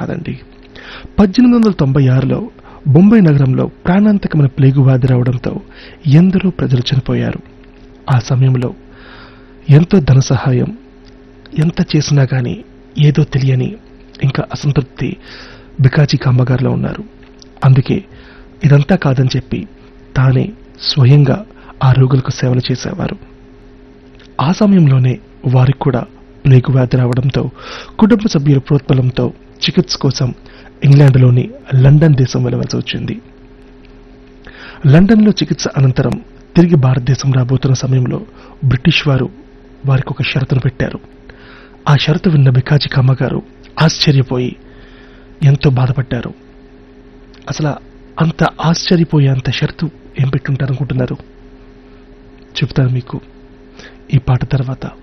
కాదండి పద్దెనిమిది వందల తొంభై ఆరులో బొంబాయి నగరంలో ప్రాణాంతకమైన ప్లేగు వ్యాధి రావడంతో ఎందరో ప్రజలు చనిపోయారు ఆ సమయంలో ఎంతో ధన సహాయం ఎంత చేసినా కానీ ఏదో తెలియని ఇంకా అసంతృప్తి బికాజీ కామ్మగారిలో ఉన్నారు అందుకే ఇదంతా కాదని చెప్పి తానే స్వయంగా ఆ రోగులకు సేవలు చేసేవారు ఆ సమయంలోనే వారికి కూడా ప్లేగు వ్యాధి రావడంతో కుటుంబ సభ్యుల ప్రోత్బలంతో చికిత్స కోసం ఇంగ్లాండ్లోని లండన్ దేశం వెళ్ళవలసి వచ్చింది లండన్లో చికిత్స అనంతరం తిరిగి భారతదేశం రాబోతున్న సమయంలో బ్రిటిష్ వారు వారికి ఒక షరతును పెట్టారు ఆ షరతు విన్న బికాజీ కమ్మ గారు ఆశ్చర్యపోయి ఎంతో బాధపడ్డారు అసలు అంత ఆశ్చర్యపోయే అంత షరతు ఏం పెట్టుంటారనుకుంటున్నారు చెప్తాను మీకు ఈ పాట తర్వాత